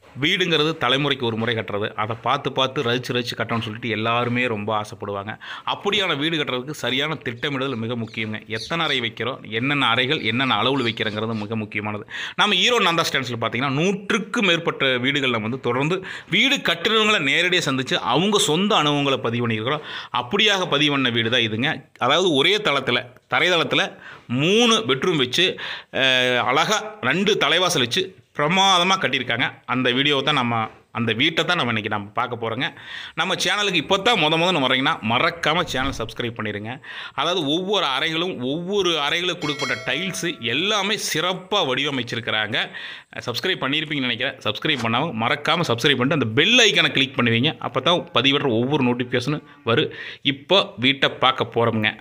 வீடுங்கிறது தலைமுறைக்கு ஒரு முறை கட்டுறது அதை பார்த்து பார்த்து ரசித்து ரசித்து கட்டணும்னு சொல்லிட்டு எல்லாருமே ரொம்ப ஆசைப்படுவாங்க அப்படியான வீடு கட்டுறதுக்கு சரியான திட்டமிடுதல் மிக முக்கியங்க எத்தனை அறை வைக்கிறோம் என்னென்ன அறைகள் என்னென்ன அளவில் வைக்கிறோங்கிறது மிக முக்கியமானது நம்ம ஈரோ நந்தா ஸ்டாண்ட்ஸில் பார்த்தீங்கன்னா நூற்றுக்கும் மேற்பட்ட வீடுகள் நம்ம வந்து தொடர்ந்து வீடு கட்டுறவங்களை நேரடியாக சந்தித்து அவங்க சொந்த அனுபவங்களை பதிவு பண்ணியிருக்கிறோம் அப்படியாக பதிவு பண்ண வீடு தான் இதுங்க அதாவது ஒரே தளத்தில் தரைதளத்தில் மூணு பெட்ரூம் வச்சு அழகாக ரெண்டு தலைவாசல் வச்சு பிரமாதமாக கட்டியிருக்காங்க அந்த வீடியோவை தான் நம்ம அந்த வீட்டை தான் நம்ம இன்றைக்கி நம்ம பார்க்க போகிறோங்க நம்ம சேனலுக்கு இப்போ தான் முத முதல்ல வரீங்கன்னா மறக்காமல் சேனல் சப்ஸ்கிரைப் பண்ணிடுங்க அதாவது ஒவ்வொரு அறைகளும் ஒவ்வொரு அறைகளுக்கு கொடுக்கப்பட்ட டைல்ஸு எல்லாமே சிறப்பாக வடிவமைச்சிருக்கிறாங்க சப்ஸ்கிரைப் பண்ணியிருப்பீங்கன்னு நினைக்கிறேன் சப்ஸ்கிரைப் பண்ணாமல் மறக்காமல் சப்ஸ்கிரைப் பண்ணிட்டு அந்த பெல் ஐக்கனை கிளிக் பண்ணுவீங்க அப்போ தான் பதிவிடுற ஒவ்வொரு நோட்டிஃபிகேஷனும் வரும் இப்போ வீட்டை பார்க்க போகிறோமுங்க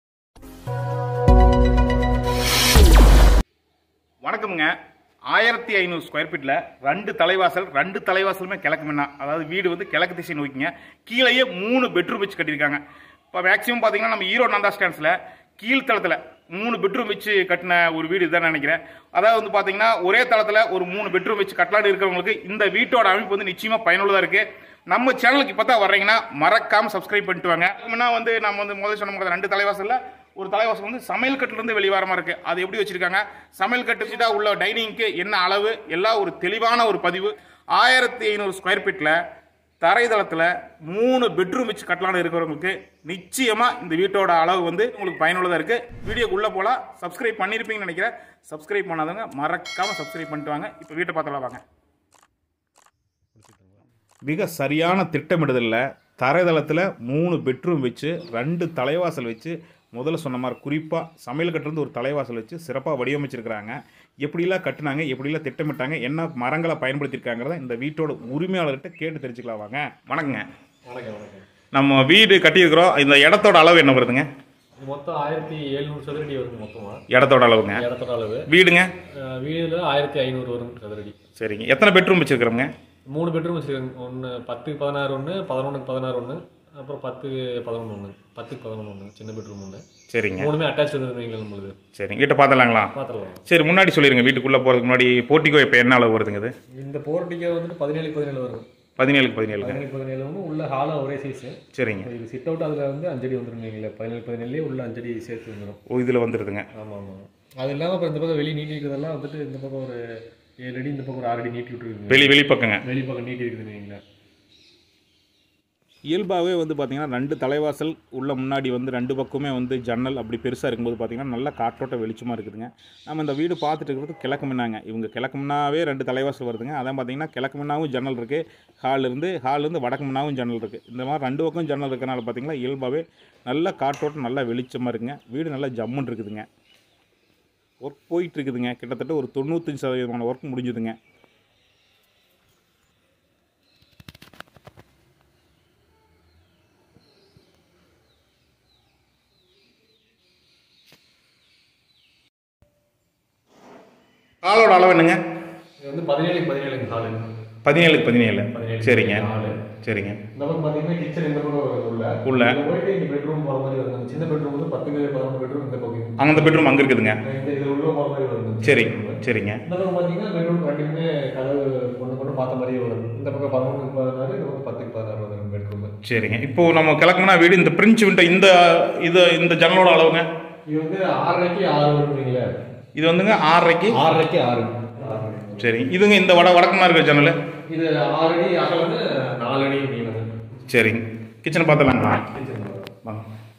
வணக்கமுங்க ஆயிரத்தி ஐநூறு ஸ்கொயர் ஃபீட்டில் ரெண்டு தலைவாசல் ரெண்டு தலைவாசலுமே கிழக்கு மண்ணா அதாவது வீடு வந்து கிழக்கு திசை நோக்கிங்க கீழேயே மூணு பெட்ரூம் வச்சு கட்டியிருக்காங்க இப்போ மேக்ஸிமம் பார்த்தீங்கன்னா நம்ம ஈரோ நந்தா ஸ்டாண்ட்ஸில் கீழ்த்தளத்தில் மூணு பெட்ரூம் வச்சு கட்டின ஒரு வீடு இதுதான் நினைக்கிறேன் அதாவது வந்து பார்த்தீங்கன்னா ஒரே தளத்தில் ஒரு மூணு பெட்ரூம் வச்சு கட்டலான்னு இருக்கிறவங்களுக்கு இந்த வீட்டோட அமைப்பு வந்து நிச்சயமாக பயனுள்ளதாக இருக்குது நம்ம சேனலுக்கு இப்போ தான் வர்றீங்கன்னா மறக்காமல் சப்ஸ்கிரைப் பண்ணிட்டு வாங்க முன்னா வந்து நம்ம வந்து முதல்ல சொன்ன மாதிரி ரெண்டு தலைவாசலில் ஒரு தலைவாசல் வந்து சமையல் கட்டிலிருந்து வெளியே வர மாதிரி இருக்கு அது எப்படி வச்சிருக்காங்க சமையல் கட்டு வச்சுட்டா உள்ள டைனிங்க்கு என்ன அளவு எல்லாம் ஒரு தெளிவான ஒரு பதிவு ஆயிரத்தி ஐநூறு ஸ்கொயர் ஃபீட்டில் தரைதளத்தில் மூணு பெட்ரூம் வச்சு கட்டலான்னு இருக்கிறவங்களுக்கு நிச்சயமா இந்த வீட்டோட அளவு வந்து உங்களுக்கு பயனுள்ளதாக இருக்கு வீடியோக்கு உள்ள போலாம் சப்ஸ்கிரைப் பண்ணியிருப்பீங்கன்னு நினைக்கிறேன் சப்ஸ்கிரைப் பண்ணாதவங்க மறக்காம சப்ஸ்கிரைப் பண்ணிட்டு வாங்க இப்போ வீட்டை பார்த்தலாம் வாங்க மிக சரியான திட்டமிடுதலில் தரைதளத்தில் மூணு பெட்ரூம் வச்சு ரெண்டு தலைவாசல் வச்சு முதல்ல சொன்ன மாதிரி குறிப்பாக சமையல் கட்டிருந்து ஒரு தலைவாசல் வச்சு சிறப்பாக வடிவமைச்சிருக்கிறாங்க எப்படிலாம் கட்டுனாங்க எப்படிலாம் திட்டமிட்டாங்க என்ன மரங்களை பயன்படுத்தியிருக்காங்கிறத இந்த வீட்டோட உரிமையாளர்கிட்ட கேட்டு தெரிஞ்சுக்கலாம் வாங்க வணக்கங்க வணக்கம் வணக்கம் நம்ம வீடு கட்டியிருக்கிறோம் இந்த இடத்தோட அளவு என்ன வருதுங்க இது மொத்தம் ஆயிரத்தி எழுநூறு சதுரடி வருது மொத்தமாக இடத்தோட அளவுங்க இடத்தோட அளவு வீடுங்க அஹ் வீடுல ஆயிரத்தி ஐநூறு வரும் சதுரடி சரிங்க எத்தனை பெட்ரூம் வச்சுருக்கிறோங்க மூணு பெட்ரூம் வச்சிருக்காங்க ஒன்று பத்துக்கு பதினாறு ஒன்று பதினொன்றுக்கு பதினாறு ஒன்று அப்புறம் பத்துக்கு பதினொன்று ஒன்று பத்துக்கு பதினொன்று ஒன்று சின்ன பெட்ரூம் ஒன்று சரிங்க மூணுமே அட்டாச் வந்துருந்தீங்க நம்மளுது சரிங்க வீட்டை பார்த்துலாங்களா பார்த்துடலாம் சரி முன்னாடி சொல்லிடுங்க வீட்டுக்குள்ளே போகிறதுக்கு முன்னாடி போர்ட்டிக்கோ இப்போ என்ன அளவு வருதுங்க இது இந்த போர்ட்டிக்கே வந்துட்டு பதினேழுக்கு பதினேழு வரும் பதினேழுக்கு பதினேழுங்க பதினேழு பதினேழு ஒன்று உள்ள ஹாலாக ஒரே சைஸு சரிங்க இது சிட் அவுட் அதில் வந்து அஞ்சடி வந்துருந்தீங்களே பதினேழு பதினேழுலேயே உள்ள அஞ்சடி சேர்த்து வந்துடும் ஓ இதில் வந்துடுதுங்க ஆமாம் ஆமாம் அது இல்லாமல் அப்புறம் இந்த பக்கம் வெளியே நீட்டி இருக்கிறதெல்லாம் வந்துட்டு இந்த பக்கம் ஒரு ஏழு அடி இந்த பக்கம் ஒரு ஆறு அடி நீட்டி விட்டுருக்கு வெளி வெளி பக்கங்க வெளி பக்கம் நீட்டி இருக்குதுன்னு வைங்களேன் இயல்பாகவே வந்து பார்த்திங்கன்னா ரெண்டு தலைவாசல் உள்ள முன்னாடி வந்து ரெண்டு பக்கமே வந்து ஜன்னல் அப்படி பெருசாக இருக்கும்போது பார்த்திங்கன்னா நல்ல காற்றோட்ட வெளிச்சமாக இருக்குதுங்க நம்ம இந்த வீடு பார்த்துட்டு இருக்கிறது கிழக்கு முன்னாங்க இவங்க கிழக்கு முன்னாவே ரெண்டு தலைவாசல் வருதுங்க அதான் பார்த்திங்கன்னா கிழக்கு முன்னாவும் ஜன்னல் இருக்குது ஹால் இருந்து ஹால் இருந்து வடக்கு முன்னாவும் ஜன்னல் இருக்குது இந்த மாதிரி ரெண்டு பக்கம் ஜன்னல் இருக்கனால பார்த்திங்கன்னா இயல்பாகவே நல்ல காற்றோட்டம் நல்லா வெளிச்சமாக இருக்குங்க வீடு நல்லா ஜம்முன்னு இருக்குதுங்க ஒர்க் போயிட்டு இருக்குதுங்க கிட்டத்தட்ட ஒரு தொண்ணூத்தஞ்சு சதவீதமான ஒர்க் முடிஞ்சுதுங்க ஹாலோட அளவு என்னங்க இது வந்து பதினேழுக்கு பதினேழுங்க ஹாலு பதினேழுக்கு பதினேழு பதினேழு சரிங்க ஹாலு சரிங்க இந்த பக்கம் பார்த்தீங்கன்னா கிச்சன் இந்த பக்கம் வருது உள்ள உள்ள. இதுல போயிட்டு இந்த பெட்ரூம் போகிற மாதிரி வருது அந்த சின்ன பெட்ரூம் வந்து பத்துக்கு பதினொன்று பெட்ரூம் இந்த பக்கம் அந்த பெட்ரூம் அங்கே இருக்குதுங்க இந்த இது உள்ள போகிற மாதிரி வருது சரி சரிங்க இந்த பக்கம் பார்த்தீங்கன்னா பெட்ரூம் ரெண்டுமே கதவு ஒன்று கொண்டு பார்த்த மாதிரியே வரும் இந்த பக்கம் பதினொன்றுக்கு பதினாறு இந்த பக்கம் பத்துக்கு பதினாறு வருது பெட்ரூம் சரிங்க இப்போ நம்ம கிழக்குனா வீடு இந்த பிரிஞ்சு விட்ட இந்த இது இந்த ஜன்னலோட அளவுங்க இது வந்து ஆறரைக்கு ஆறு வருவீங்களே இது வந்துங்க ஆறரைக்கு ஆறரைக்கு ஆறு சரி இதுங்க இந்த வட வடக்குனா இருக்கிற ஜன்னல் இது ஆறு அடி அகலன்னு நாலு அடி நீளம் சரிங்க கிச்சனை பார்த்துலாங்களா வாங்க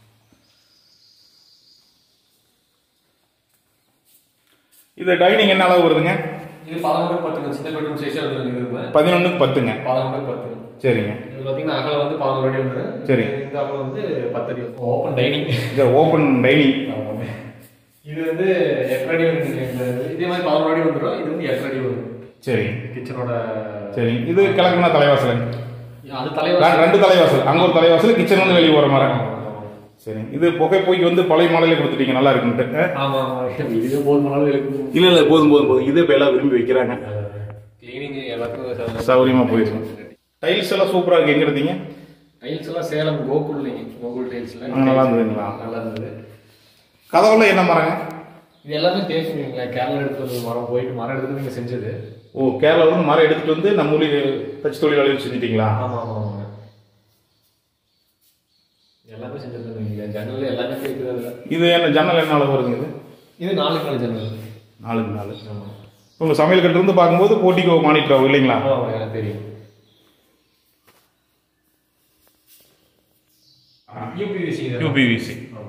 இது டைனிங் என்ன அளவு வருதுங்க இது பதினொன்று பத்து சின்ன பெட்ரூம் சைஸாக வந்துருக்குது பதினொன்றுக்கு பத்துங்க பதினொன்று பத்து சரிங்க இது பார்த்தீங்கன்னா அகலம் வந்து பதினோரு அடி வந்துரு சரி. இந்த அகலம் வந்து பத்து அடி ஓப்பன் டைனிங் இது ஓப்பன் டைனிங் இது வந்து எட்டரை அடி வந்து இந்த இதே மாதிரி பதினோரு அடி வந்துடும் இது வந்து எட்டரை அடி வரும் சரி கிச்சனோட சரி இது கிழக்குனா தலைவாசல் அது ரெ- தலைவர் ரெண்டு தலைவாசல் அங்கே ஒரு தலைவாசல் கிச்சன் வந்து வெளியே போகிற மாதிரி சரி இது புகை போய்க்கு வந்து பழைய மாடலே கொடுத்துட்டீங்க நல்லா இருக்குன்ட்டு ஆமா ஆமா இதுவே போதுமான அளவு இருக்கு இல்லை இல்லை போதும் போதும் போதும் இதே இப்போ எல்லாம் விரும்பி வைக்கிறாங்க கிளீனிங் எல்லாத்துக்கும் சௌகரியமாக போயிடும் டைல்ஸ் எல்லாம் சூப்பராக இருக்கு எங்கே எடுத்தீங்க டைல்ஸ் எல்லாம் சேலம் கோகுல்லைங்க கோகுல் டைல்ஸ்ல அங்க நல்லா இருந்ததுங்களா? நல்லா இருந்தது கதவுல என்ன மரங்க இது எல்லாமே தேய்ச்சிங்களா கேரளா எடுத்து வந்து மரம் போயிட்டு மரம் எடுத்து நீங்க செஞ்சது ஓ கேரளாவில் இருந்து மரம் எடுத்துட்டு வந்து நம்ம ஊரில் தச்சு தொழிலாளி செஞ்சிட்டீங்களா ஆமாம் ஆமாம் ஆமாங்க எல்லாமே செஞ்சுருந்தேன் ஜன்னல் எல்லாமே இருக்குது இது என்ன ஜன்னல் என்ன அளவு வருதுங்க இது இது நாலுக்கு நாலு ஜன்னல் நாலுக்கு நாலு ஆமாம் உங்கள் சமையல் கட்டு இருந்து பார்க்கும்போது போட்டிக்கோ மானிட்டர் ஆகும் இல்லைங்களா ஆமாம் எனக்கு தெரியும் யூபிவிசி யூபிவிசி ஆமாம்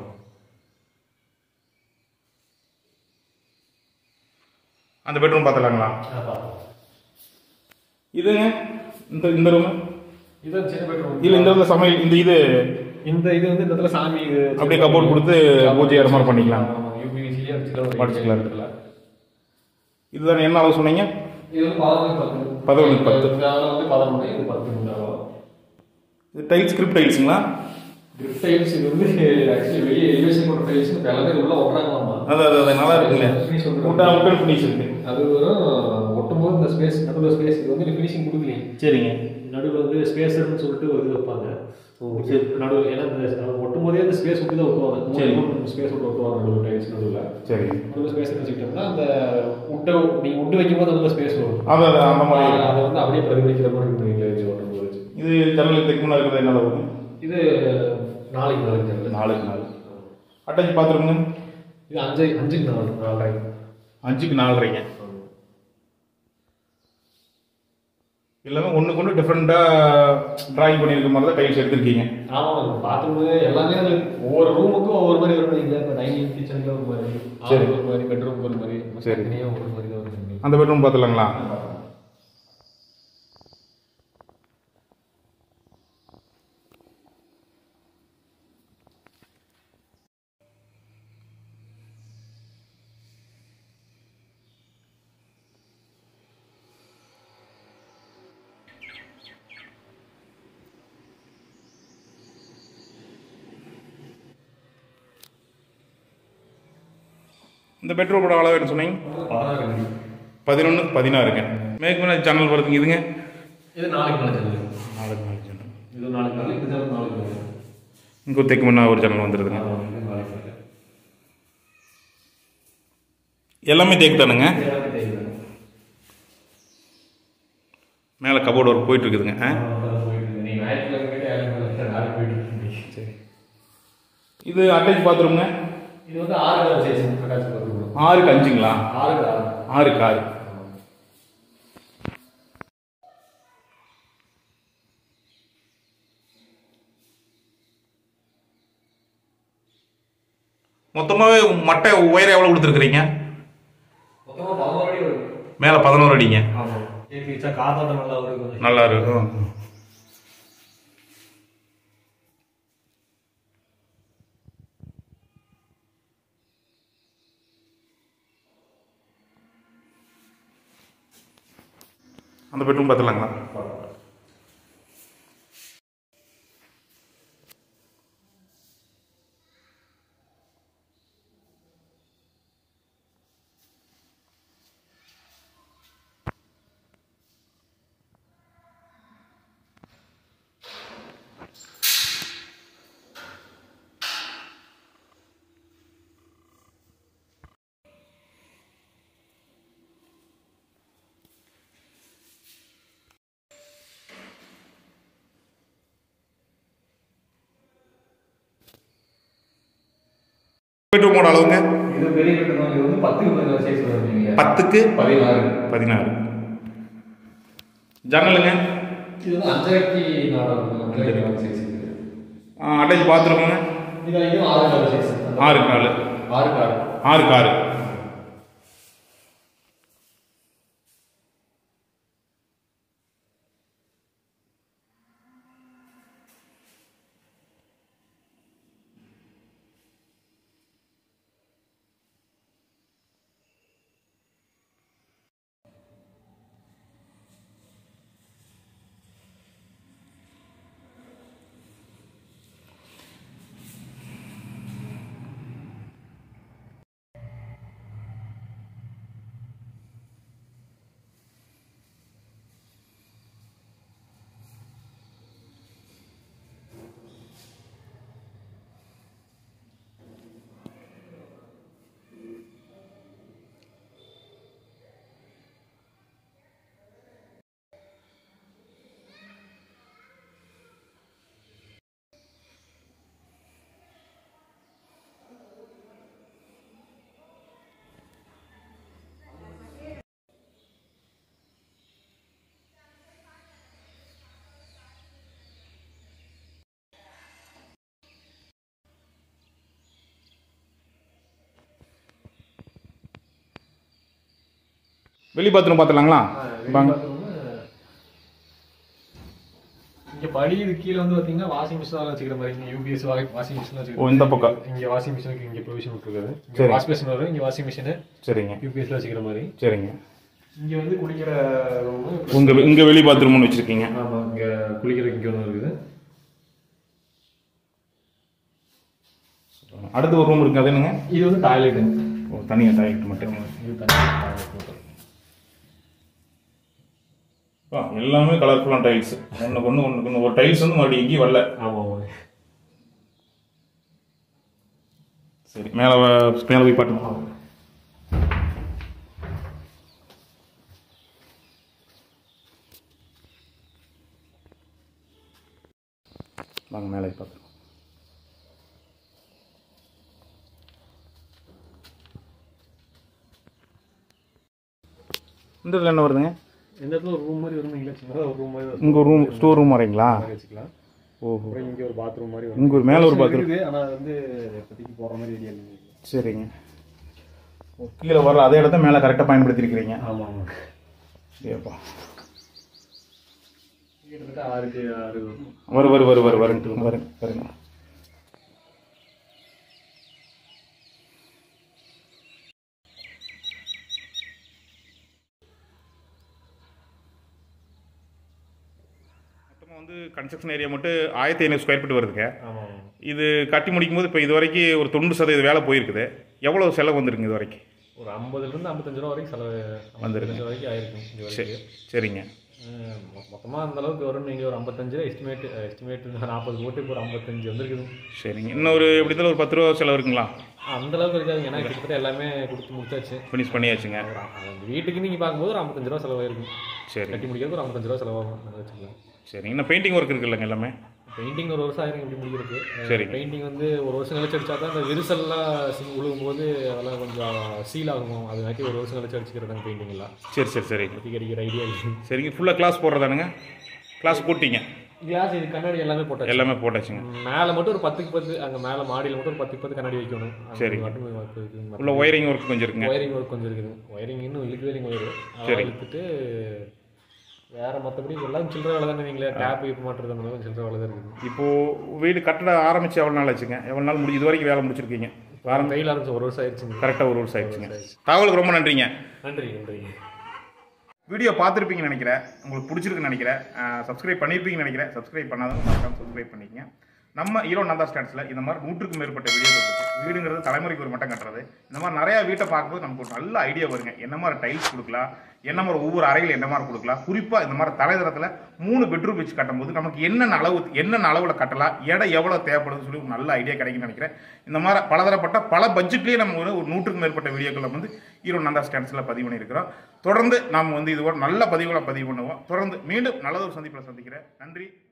அந்த பெட்ரூம் பார்த்துலாங்களா ஆ, பார்த்தோம். இதுங்க இந்த இந்த ரூமு இது சின்ன பெட்ரூம் இல்லை இந்த இடத்துல சமையல் இந்த இது இந்த இது வந்து இந்த இடத்துல சாமி இது அப்படியே கபோர்ட் கொடுத்து பூஜை அது மாதிரி பண்ணிக்கலாம் யூபிவிசிலேயே வச்சுக்கலாம் வச்சுக்கலாம். இதுதானே என்ன அளவு சொன்னீங்க இது வந்து பதினொன்று பத்து பதினொன்று பத்து. இந்த அளவு வந்து பதினொன்று இது பத்து உண்டாகும் இது டைல்ஸ் ஸ்கிரிப்ட் டைல்ஸுங்களா கிரிப் டைல்ஸ் இது வந்து ஆக்சுவலி வெளியே எலிவேஷன் போட்ட டைல்ஸ் இப்போ எல்லாமே உள்ள ஒட்டுறாங்களாமா அது அது அது நல்லா இருக்குங்க Finish வந்து உட்டன் உட்டன் ஃபினிஷ் இருக்கு அது வெறும் ஒட்டும்போது இந்த ஸ்பேஸ் நடுவில் ஸ்பேஸ் இது வந்து ஃபினிஷிங் கொடுக்கலையே சரிங்க நடுவில் வந்து ஸ்பேசர்னு சொல்லிட்டு ஒரு இது வைப்பாங்க நடுவில் ஏன்னா இந்த ஒட்டும் போதே அந்த ஸ்பேஸ் விட்டு தான் ஒட்டுவாங்க சரி. ஸ்பேஸ் விட்டு ஒட்டுவாங்க நடுவில் டைல்ஸ் நடுவில் சரிங்க நடுவில் ஸ்பேஸ் வச்சுக்கிட்டோம்னா அந்த உட்டை நீங்கள் உட்டு வைக்கும்போது அதில் ஸ்பேஸ் வரும் அது அது அந்த மாதிரி ஆஹ் அதை வந்து அப்படியே பிரதிபலிக்கிற மாதிரி இருக்கும் நீங்களே வச்சு ஓட்டும்போது இது ஜன்னல் தெற்கு முன்னாடி இருக்கிறது என்ன அளவு இது நாளைக்கு நாளைக்கு ஜன்னல். நாலுக்கு நாலு அட்டாச் பாத்ரூமுங்க இது அஞ்சு அஞ்சுக்கு நாலு நாலரை அஞ்சுக்கு நாலரைங்க எல்லாமே ஒன்றுக்கு ஒன்று டிஃப்ரெண்ட்டாக ட்ராயிங் பண்ணியிருக்க மாதிரி தான் டைல்ஸ் எடுத்திருக்கீங்க ஆமாம் பார்க்கும்போது எல்லாமே அது ஒவ்வொரு ரூமுக்கும் ஒவ்வொரு மாதிரி வரும் இல்லை இப்போ டைனிங் கிச்சனுக்கு ஒரு மாதிரி சரி. சரி ஒரு மாதிரி பெட்ரூம் ஒரு மாதிரி சரி. தனியாக ஒரு மாதிரி தான் வரும் அந்த பெட்ரூம் பார்த்துலாங்களா இந்த பெட்ரூமோட அளவு என்ன சொன்னீங்க பதினாறு அடி. பதினொன்று பதினாறுங்க மேற்கு மேலே ஜன்னல் வருதுங்க இதுங்க இது நாளைக்கு நாலு ஜன்னல் நாலுக்கு நாலு ஜன்னல் இது நாளைக்கு நாலு இது ஜன்னல் நாளைக்கு நாலு இங்கே தெற்கு முன்னா ஒரு ஜன்னல் வந்துடுதுங்க ஆமாம், இது நாளைக்கு நாலு எல்லாமே தேக்கு தானுங்க இது எல்லாமே தெரியுது மேலே கபோர்டு ஒர்க் போயிட்டு இருக்குதுங்க ஆ? நீங்க ஞாயிற்றுக்கிழமை கேட்டு ஏழை நாளைக்கு போயிட்டு இருக்கீங்க சரி இது அட்டாச் பாத்ரூம்ங்க இது வந்து ஆறு கால் சைஸ் பிரகாஷ் பார்த்துக்கணும் ஆறுக்கு அஞ்சுங்களா ஆறு கால் ஆறுக்கு ஆறு மொத்தமாகவே மட்டை உயரம் எவ்வளோ கொடுத்துருக்குறீங்க மொத்தமாக பதினோரு அடி வரும் மேலே பதினோரு அடிங்க ஆமாம் ஏற்றி வச்சா காத்தோட்டம் நல்லா வரும் நல்லா இருக்கும் அந்த பெட்ரூம் பார்த்துலாங்களா பெட்ரூமோட அளவுங்க இது பெரிய பெட்ரூம் இது வந்து பத்துக்கு பதினாறு சைஸ் வரும் நீங்க பத்துக்கு பதினாறு பதினாறு ஜன்னலுங்க இது வந்து அஞ்சரைக்கு நாலு வரும். அஞ்சரைக்கு நாலு சைஸ் இது அட்டாச் பாத்ரூமுங்க இது இதுவும் ஆறு நாலு சைஸ் ஆறுக்கு நாலு ஆறுக்கு ஆறு ஆறுக்கு ஆறு வெளி பாத்ரூம் பார்த்துலாங்களா வாங்க இங்க படி இது கீழே வந்து பாத்தீங்கன்னா வாஷிங் மிஷின் வச்சுக்கிற மாதிரி இங்க யூபிஎஸ் வாஷிங் மிஷின் ஓ வச்சுக்கிற இந்த பக்கம் இங்க வாஷிங் மிஷினுக்கு இங்க ப்ரொவிஷன் விட்டுருக்காரு இங்க சரி. வாஷ் மிஷின் வரும் இங்க வாஷிங் மிஷின் சரிங்க யூபிஎஸ்ல வச்சுக்கிற மாதிரி சரிங்க இங்க வந்து குளிக்கிற ரூமு உங்கள் இங்கே வெளி பாத்ரூம் ஒன்று வச்சுருக்கீங்க ஆமா இங்க குளிக்கிறதுக்கு இங்க ஒன்று இருக்குது அடுத்து ஒரு ரூம் இருக்குது அது என்னங்க இது வந்து டாய்லெட் ஓ தனியாக டாய்லெட் மட்டும் இது தனி டாய்லெட் மட்டும் ஆ எல்லாமே கலர்ஃபுல்லான டைல்ஸ் ஒன்றுக்கு ஒன்று ஒன்றுக்கு ஒன்று ஒரு டைல்ஸ் வந்து மறுபடியும் எங்கேயும் வரல ஆமா ஆமா சரி மேலே மேலே போய் பாட்டுமா வாங்க மேலே போய் பார்த்துருவோம் இந்த இதில் என்ன வருதுங்க இந்த இடத்துல ஒரு ரூம் மாதிரி வரும் இல்ல சின்னதா ஒரு ரூம் மாதிரி வரும். இங்கே ஒரு ரூம் ஸ்டோர் ரூம் வரீங்களா மாதிரி வச்சுக்கலாம் ஓஹோ அப்புறம் இங்க ஒரு பாத்ரூம் மாதிரி வரும் இங்கே ஒரு மேலே ஒரு பாத்ரூம் இருக்குது ஆனா அது வந்து இப்போதைக்கு போற மாதிரி ஐடியா இல்லைங்க சரிங்க ஓ, கீழே வர அதே இடத்த மேலே கரெக்டாக பயன்படுத்தியிருக்கிறீங்க ஆமா ஆமா ஏப்பா கிட்டத்தட்ட ஆறுக்கு ஆறு வரும். வரு வரு வரு வரு வருங்க வருங்க வருங்க மொத்தமாக வந்து கன்ஸ்ட்ரக்ஷன் ஏரியா மட்டும் ஆயிரத்தி ஐநூறு ஸ்கொயர் ஃபீட் வருதுங்க ஆமா ஆமா இது கட்டி முடிக்கும் போது இப்போ இது வரைக்கும் ஒரு தொண்ணூறு சதவீத வேலை போயிருக்குது எவ்வளோ செலவு வந்துருங்க இது வரைக்கும் ஒரு ஐம்பதுல இருந்து ஐம்பத்தஞ்சு ரூபா வரைக்கும் செலவு வந்துருக்கு. ஐம்பத்தஞ்சு வரைக்கும் ஆயிருக்கும் இது சரி வரைக்கும் சரிங்க அஹ் மொ- மொத்தமா அந்த அளவுக்கு வரும் நீங்க ஒரு ஐம்பத்தஞ்சு எஸ்டிமேட் எஸ்டிமேட் நாற்பது போட்டு இப்போ ஒரு ஐம்பத்தஞ்சு வந்திருக்குது சரிங்க இன்னொரு எப்படி இருந்தாலும் ஒரு பத்து ரூபா செலவு இருக்குங்களா அந்த அளவுக்கு இருக்காது ஏன்னா கிட்டத்தட்ட எல்லாமே கொடுத்து முடிச்சாச்சு ஃபினிஷ் பண்ணியாச்சுங்க ஒரு அ- அந்த வீட்டுக்கு நீங்க பார்க்கும்போது ஒரு ஐம்பத்தஞ்சு ரூபா செலவாயிருக்கும் சரி கட்டி முடிக்கிறதுக்கு ஒரு ஐம்பத்தஞ்சு ரூபா செலவாகும் அதை வச்சுக்கலாம் சரிங்க இன்னும் பெயிண்டிங் ஒர்க் இருக்குல்லங்க எல்லாமே பெயிண்டிங் ஒரு வருஷம் ஆயிரம் எப்படி முடிக்கிறது சரிங்க. பெயிண்டிங் வந்து ஒரு வருஷம் கழிச்சு அடிச்சா தான் அந்த விரிசல்லாம் சி- விழுகும்போது அதெல்லாம் கொஞ்சம் சீல் ஆகும் அது நாட்டி ஒரு வருஷம் கழிச்சு அடிச்சுக்கிறதாங்க பெயிண்டிங் எல்லாம் சரி சரி சரிங்க இப்போதைக்கு அடிக்கிற ஐடியா இல்லை சரிங்க ஃபுல்லாக கிளாஸ் போடுறதானுங்க கிளாஸ் போட்டீங்க கிளாஸ் இது கண்ணாடி எல்லாமே போட்டாச்சு எல்லாமே போட்டாச்சுங்க மேலே மட்டும் ஒரு பத்துக்கு பத்து அங்கே மேலே மாடியில் மட்டும் ஒரு பத்துக்கு பத்து கண்ணாடி வைக்கணும் சரி. மட்டும் உள்ள ஒயரிங் ஒர்க் கொஞ்சம் இருக்குங்க ஒயரிங் ஒர்க் கொஞ்சம் இருக்குது ஒயரிங் இன்னும் இழுக்கவே இல்லைங்க ஒயர் சரி. இழுத்துட்டு வேற மற்றபடி எல்லாம் சில்லற வேலை தானே நீங்களே டேப் இப்போ மாட்டுறது அந்த மாதிரி சில்லற வேலை தான் இருக்குது இப்போது வீடு கட்டட ஆரம்பிச்சு எவ்வளோ நாள் ஆச்சுங்க எவ்வளோ நாள் முடிஞ்சு இது வரைக்கும் வேலை முடிச்சிருக்கீங்க வாரம் கையில் ஆரம்பிச்சு ஒரு வருஷம் ஆயிடுச்சுங்க கரெக்டாக ஒரு வருஷம் ஆயிடுச்சுங்க தகவலுக்கு ரொம்ப நன்றிங்க நன்றி நன்றிங்க வீடியோ பார்த்துருப்பீங்கன்னு நினைக்கிறேன் உங்களுக்கு பிடிச்சிருக்குன்னு நினைக்கிறேன் சப்ஸ்கிரைப் பண்ணியிருப்பீங்கன்னு நினைக்கிறேன் சப்ஸ்கிரைப் பண்ணாதவங்க மறக்காம சப்ஸ்கிரைப் பண்ணிக்கங்க நம்ம ஹீரோ நந்தா ஸ்டாண்ட்ஸில் இந்த மாதிரி நூற்றுக்கும் மேற்பட்ட வீடியோக்கள் இருக்குது வீடுங்கிறது தலைமுறைக்கு ஒரு மட்டம் கட்டுறது இந்த மாதிரி நிறையா வீட்டை பார்க்கும்போது நமக்கு ஒரு நல்ல ஐடியா வருங்க என்ன மாதிரி டைல்ஸ் கொடுக்கலாம் என்ன மாதிரி ஒவ்வொரு அறையில் என்ன மாதிரி கொடுக்கலாம் குறிப்பாக இந்த மாதிரி தலைதரத்தில் மூணு பெட்ரூம் வச்சு கட்டும்போது நமக்கு என்னென்ன அளவு என்னென்ன அளவில் கட்டலாம் இடம் எவ்வளோ தேவைப்படுதுன்னு சொல்லி ஒரு நல்ல ஐடியா கிடைக்கும்னு நினைக்கிறேன் இந்த மாதிரி பலதரப்பட்ட பல பட்ஜெட்லேயே நம்ம ஒரு ஒரு நூற்றுக்கும் மேற்பட்ட வீடியோக்களை வந்து ஹீரோ நந்தா ஸ்டாண்ட்ஸில் பதிவு பண்ணியிருக்கிறோம் தொடர்ந்து நாம் வந்து இது ஒரு நல்ல பதிவுகளை பதிவு பண்ணுவோம் தொடர்ந்து மீண்டும் நல்லதொரு சந்திப்பில் சந்திக்கிறேன் நன்றி